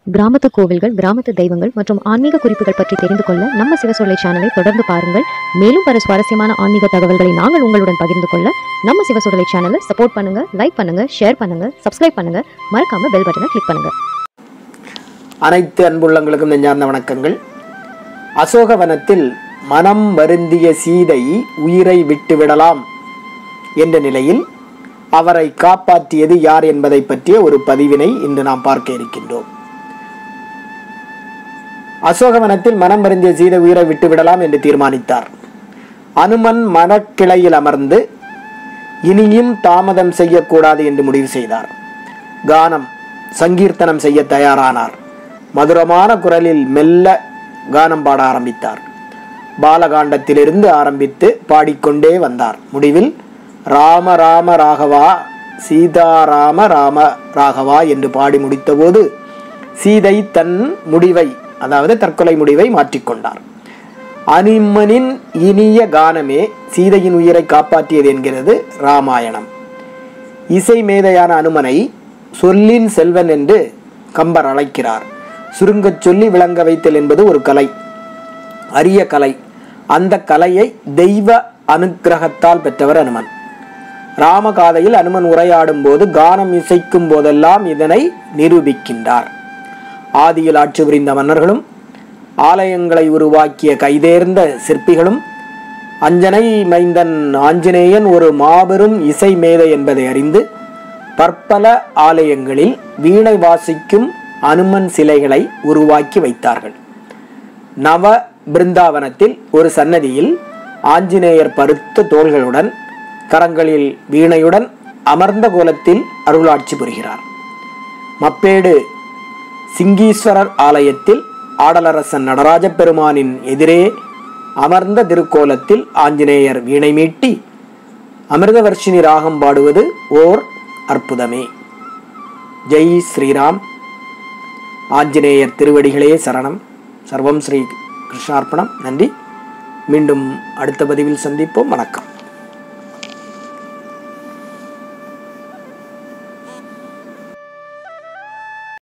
கிராமத்து கோவில்கள் கிராமத்து தெய்வங்கள் மற்றும் ஆன்மீக குறிப்புகள் பற்றி தெரிந்து கொள்ள நம்ம சிவசொல்லை சேனலை தொடர்ந்து பாருங்கள் மேலும் பல சுவாரஸ்யமான ஆன்மீக தகவல்களை நாங்கள் உங்களுடன் பகிர்ந்து கொள்ள நம்ம சிவசொல்லை சேனலை சப்போர்ட் பண்ணுங்க லைக் பண்ணுங்க ஷேர் பண்ணுங்க சப்ஸ்கிரைப் பண்ணுங்க மறக்காம பெல் பட்டனை கிளிக் பண்ணுங்க அனைத்து அன்புள்ளங்களுக்கும் நெஞ்சார்ந்த வணக்கங்கள் அசோகவனத்தில் மனம் வருந்திய சீதை உயிரை விட்டுவிடலாம் என்ற நிலையில் அவரை காப்பாற்றியது யார் என்பதை பற்றிய ஒரு பதிவினை இன்று நாம் பார்க்க இருக்கின்றோம் அசோகவனத்தில் மனம் வருந்திய சீதை உயிரை விட்டுவிடலாம் என்று தீர்மானித்தார் அனுமன் மரக்கிளையில் அமர்ந்து இனியும் தாமதம் செய்யக்கூடாது என்று முடிவு செய்தார் கானம் சங்கீர்த்தனம் செய்ய தயாரானார் மதுரமான குரலில் மெல்ல கானம் பாட ஆரம்பித்தார் பாலகாண்டத்திலிருந்து ஆரம்பித்து பாடிக்கொண்டே வந்தார் முடிவில் ராம ராம ராகவா சீதாராம ராம ராகவா என்று பாடி முடித்தபோது சீதை தன் முடிவை அதாவது தற்கொலை முடிவை மாற்றிக்கொண்டார் அனிமனின் இனிய கானமே சீதையின் உயிரை காப்பாற்றியது என்கிறது ராமாயணம் இசை மேதையான அனுமனை சொல்லின் செல்வன் என்று கம்பர் அழைக்கிறார் சுருங்கச் சொல்லி விளங்க வைத்தல் என்பது ஒரு கலை அரிய கலை அந்த கலையை தெய்வ அனுக்கிரகத்தால் பெற்றவர் அனுமன் ராமகாதையில் அனுமன் உரையாடும் போது கானம் இசைக்கும் போதெல்லாம் இதனை நிரூபிக்கின்றார் ஆதியில் ஆட்சி புரிந்த மன்னர்களும் ஆலயங்களை உருவாக்கிய கைதேர்ந்த சிற்பிகளும் அஞ்சனை மைந்தன் ஆஞ்சநேயன் ஒரு மாபெரும் இசை மேதை என்பதை அறிந்து பற்பல ஆலயங்களில் வீணை வாசிக்கும் அனுமன் சிலைகளை உருவாக்கி வைத்தார்கள் நவ பிருந்தாவனத்தில் ஒரு சன்னதியில் ஆஞ்சநேயர் பருத்த தோள்களுடன் கரங்களில் வீணையுடன் அமர்ந்த கோலத்தில் அருளாட்சி புரிகிறார் மப்பேடு சிங்கீஸ்வரர் ஆலயத்தில் ஆடலரசன் நடராஜ பெருமானின் எதிரே அமர்ந்த திருக்கோலத்தில் ஆஞ்சநேயர் வீணை மீட்டி அமிர்தவர்ஷினி ராகம் பாடுவது ஓர் அற்புதமே ஜெய் ஸ்ரீராம் ஆஞ்சநேயர் திருவடிகளே சரணம் சர்வம் ஸ்ரீ கிருஷ்ணார்ப்பணம் நன்றி மீண்டும் அடுத்த பதிவில் சந்திப்போம் வணக்கம்